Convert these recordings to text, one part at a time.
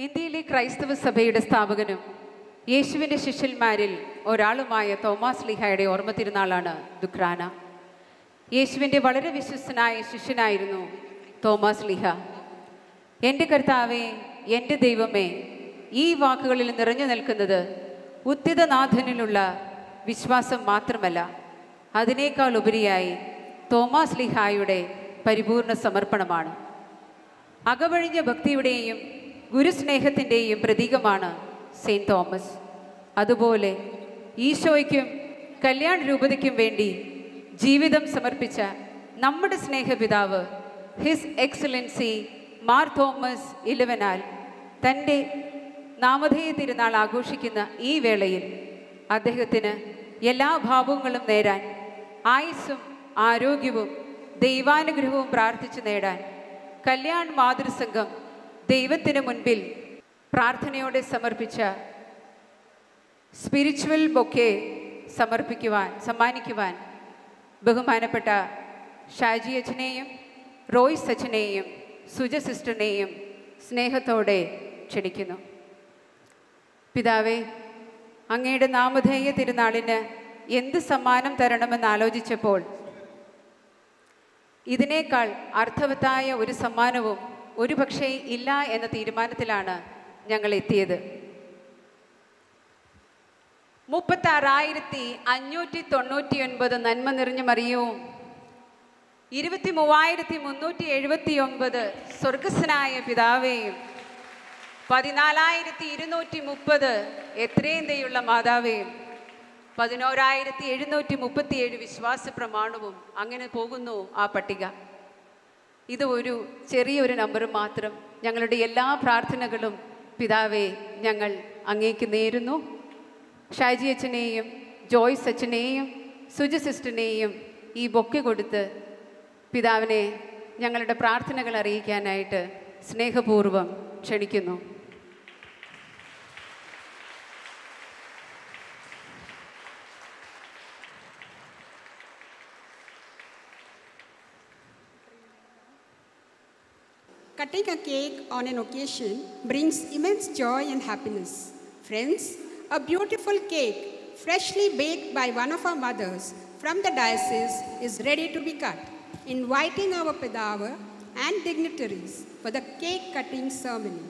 ഇന്ത്യയിലെ ക്രൈസ്തവ സഭയുടെ സ്ഥാപകനും യേശുവിൻ്റെ ശിഷ്യന്മാരിൽ ഒരാളുമായ തോമാസ് ലിഹായുടെ ഓർമ്മ തിരുനാളാണ് ദുഃഖ്രാന യേശുവിൻ്റെ വളരെ വിശ്വസ്തനായ ശിഷ്യനായിരുന്നു തോമാസ് ലിഹ എൻ്റെ കർത്താവേ എൻ്റെ ദൈവമേ ഈ വാക്കുകളിൽ നിറഞ്ഞു നിൽക്കുന്നത് ഉത്തിതനാഥനിലുള്ള വിശ്വാസം മാത്രമല്ല അതിനേക്കാൾ ഉപരിയായി തോമാസ് ലിഹായുടെ പരിപൂർണ സമർപ്പണമാണ് അകവഴിഞ്ഞ ഭക്തിയുടെയും ഗുരുസ്നേഹത്തിൻ്റെയും പ്രതീകമാണ് സെയിൻറ്റ് തോമസ് അതുപോലെ ഈശോയ്ക്കും കല്യാൺ രൂപതയ്ക്കും വേണ്ടി ജീവിതം സമർപ്പിച്ച നമ്മുടെ സ്നേഹപിതാവ് ഹിസ് എക്സലൻസി മാർ തോമസ് ഇലവനാൽ തൻ്റെ നാമധേയ തിരുനാൾ ആഘോഷിക്കുന്ന ഈ വേളയിൽ അദ്ദേഹത്തിന് എല്ലാ ഭാവങ്ങളും നേരാൻ ആയുസ്സും ആരോഗ്യവും ദൈവാനുഗ്രഹവും പ്രാർത്ഥിച്ചു നേടാൻ കല്യാൺ മാതൃസംഘം ദൈവത്തിന് മുൻപിൽ പ്രാർത്ഥനയോടെ സമർപ്പിച്ച സ്പിരിച്വൽ ബൊക്കെ സമർപ്പിക്കുവാൻ സമ്മാനിക്കുവാൻ ബഹുമാനപ്പെട്ട ഷാജി അച്ഛനെയും റോയ്സ് അച്ഛനെയും സുജ സിസ്റ്ററിനെയും സ്നേഹത്തോടെ ക്ഷണിക്കുന്നു പിതാവേ അങ്ങയുടെ നാമധേയ തിരുനാളിന് എന്ത് സമ്മാനം തരണമെന്ന് ആലോചിച്ചപ്പോൾ ഇതിനേക്കാൾ അർത്ഥവത്തായ ഒരു സമ്മാനവും ഒരു പക്ഷേ ഇല്ല എന്ന തീരുമാനത്തിലാണ് ഞങ്ങൾ എത്തിയത് മുപ്പത്താറായിരത്തി അഞ്ഞൂറ്റി തൊണ്ണൂറ്റി ഒൻപത് നന്മ നിറഞ്ഞ മറിയവും ഇരുപത്തി മൂവായിരത്തി മുന്നൂറ്റി എഴുപത്തി ഒമ്പത് സ്വർഗസ്വനായ പിതാവേയും പതിനാലായിരത്തി ഇരുന്നൂറ്റി മുപ്പത് എത്രയും ദയുള്ള മാതാവേയും പതിനോരായിരത്തി എഴുന്നൂറ്റി മുപ്പത്തിയേഴ് വിശ്വാസ പ്രമാണവും അങ്ങനെ പോകുന്നു ആ പട്ടിക ഇത് ഒരു ചെറിയൊരു നമ്പർ മാത്രം ഞങ്ങളുടെ എല്ലാ പ്രാർത്ഥനകളും പിതാവെ ഞങ്ങൾ അങ്ങേക്ക് നേരുന്നു ഷാജി അച്ഛനെയും ജോയ്സ് അച്ഛനെയും സുജ സിസ്റ്ററിനെയും ഈ ബൊക്കെ കൊടുത്ത് പിതാവിനെ ഞങ്ങളുടെ പ്രാർത്ഥനകൾ അറിയിക്കാനായിട്ട് സ്നേഹപൂർവ്വം ക്ഷണിക്കുന്നു Cutting a cake on an occasion brings immense joy and happiness. Friends, a beautiful cake, freshly baked by one of our mothers from the diocese, is ready to be cut. Inviting our Pedava and dignitaries for the cake cutting ceremony.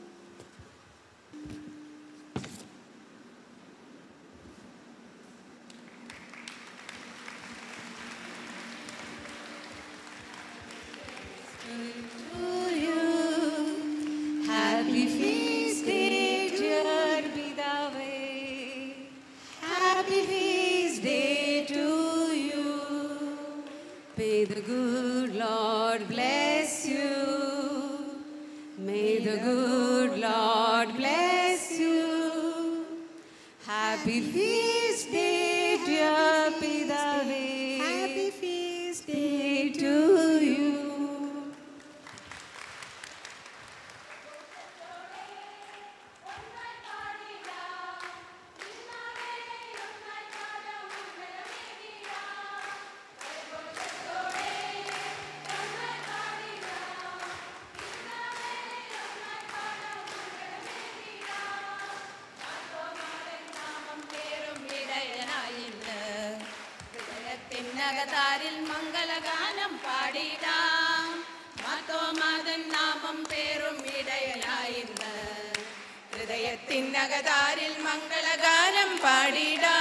Happy feast day, dear Pidave. Happy feast day to you. May the good Lord bless you. May the good Lord bless you. Happy feast day, dear Pidave. Happy feast day to you. ഹൃദയത്തിനകതാരിൽ മംഗളഗാനം പാടിടാം മാതോമാതൻ നാമം പേറും ഇടയനായിന്ന് ഹൃദയത്തിനകതാരിൽ മംഗളഗാനം പാടിടാം